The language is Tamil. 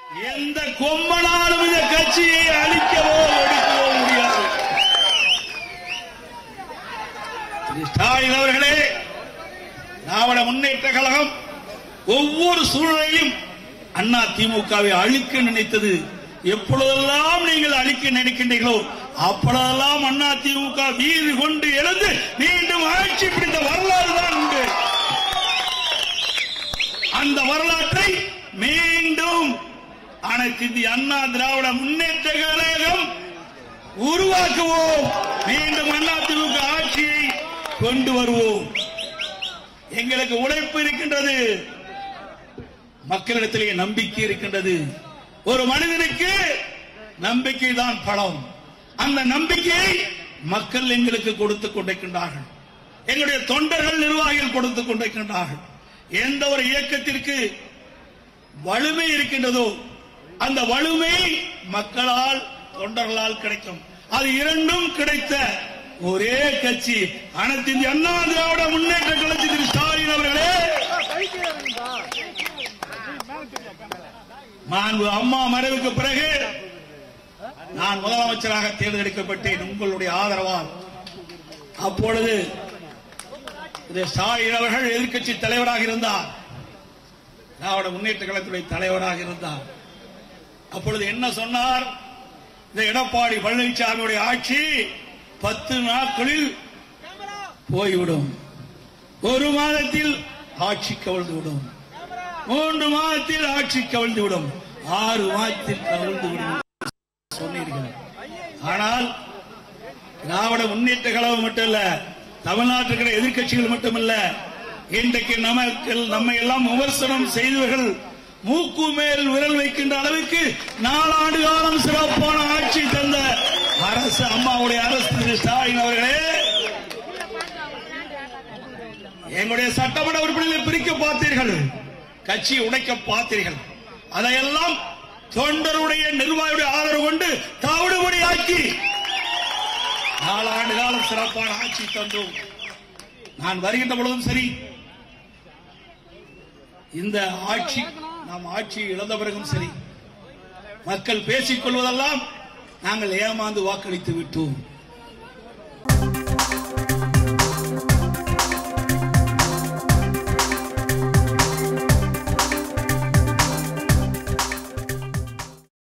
எந்த கொம்பனாலும் இந்த கட்சியை அழிக்கவோ ஒடுக்கவோ முடியாது திரு ஸ்டாலின் அவர்களே திராவிட முன்னேற்ற கழகம் ஒவ்வொரு சூழ்நிலையும் அண்ணா திமுகவை அழிக்க நினைத்தது எப்பொழுதெல்லாம் நீங்கள் அழிக்க நினைக்கின்றீர்களோ அப்பொழுதெல்லாம் அண்ணா திமுக வீறு கொண்டு எழுந்து மீண்டும் ஆட்சி பிடித்த வரலாறு தான் உண்டு அந்த வரலாற்றை மீண்டும் அனைத்து இந்திய அண்ணா திராவிட முன்னேற்ற கழகம் உருவாக்குவோம் மீண்டும் அண்ணா திமுக ஆட்சியை கொண்டு வருவோம் எங்களுக்கு உழைப்பு இருக்கின்றது மக்களிடத்திலே நம்பிக்கை இருக்கின்றது ஒரு மனிதனுக்கு நம்பிக்கை தான் பலம் அந்த நம்பிக்கையை மக்கள் எங்களுக்கு கொடுத்துக் கொண்டிருக்கின்றார்கள் எங்களுடைய தொண்டர்கள் நிர்வாகிகள் கொடுத்துக் கொண்டிருக்கின்றார்கள் எந்த ஒரு இயக்கத்திற்கு வலிமை இருக்கின்றதோ அந்த வலிமை மக்களால் தொண்டர்களால் கிடைக்கும் அது இரண்டும் கிடைத்த ஒரே கட்சி அனைத்து இந்திய அண்ணா திராவிட முன்னேற்ற கழகத்தி திரு ஸ்டாலின் அவர்களே மாண்பு அம்மா மறைவுக்கு பிறகு நான் முதலமைச்சராக தேர்ந்தெடுக்கப்பட்டேன் உங்களுடைய ஆதரவால் அப்பொழுது திரு ஸ்டாலின் அவர்கள் எதிர்க்கட்சி தலைவராக இருந்தார் திராவிட முன்னேற்ற கழகத்துடைய தலைவராக இருந்தார் அப்பொழுது என்ன சொன்னார் இந்த எடப்பாடி பழனிசாமியுடைய ஆட்சி பத்து நாட்களில் போய்விடும் ஒரு மாதத்தில் ஆட்சி கவிழ்ந்து விடும் மூன்று மாதத்தில் ஆட்சி கவிழ்ந்து விடும் ஆறு மாதத்தில் கவிழ்ந்து விடும் சொன்னீர்கள் ஆனால் திராவிட முன்னேற்ற கழகம் மட்டுமல்ல தமிழ்நாட்டுக்கிற எதிர்க்கட்சிகள் மட்டுமல்ல இன்றைக்கு நமக்கு நம்மை எல்லாம் விமர்சனம் செய்தவர்கள் மூக்கு மேல் விரல் வைக்கின்ற அளவுக்கு நாலாண்டு காலம் சிறப்பான ஆட்சி தந்த அரசு அம்மாவுடைய அரசு திரு ஸ்டாலின் அவர்களே எங்களுடைய சட்டமன்ற உறுப்பினர்களை பிரிக்க பார்த்தீர்கள் கட்சி உடைக்க பார்த்தீர்கள் அதையெல்லாம் தொண்டருடைய நிர்வாகியுடைய ஆதரவு கொண்டு தவிடுபடி ஆக்கி நாலாண்டு காலம் சிறப்பான ஆட்சி தந்தோம் நான் வருகின்ற பொழுதும் சரி இந்த ஆட்சி நாம் ஆட்சி இழந்த பிறகும் சரி மக்கள் பேசிக் கொள்வதெல்லாம் நாங்கள் ஏமாந்து வாக்களித்து விட்டோம்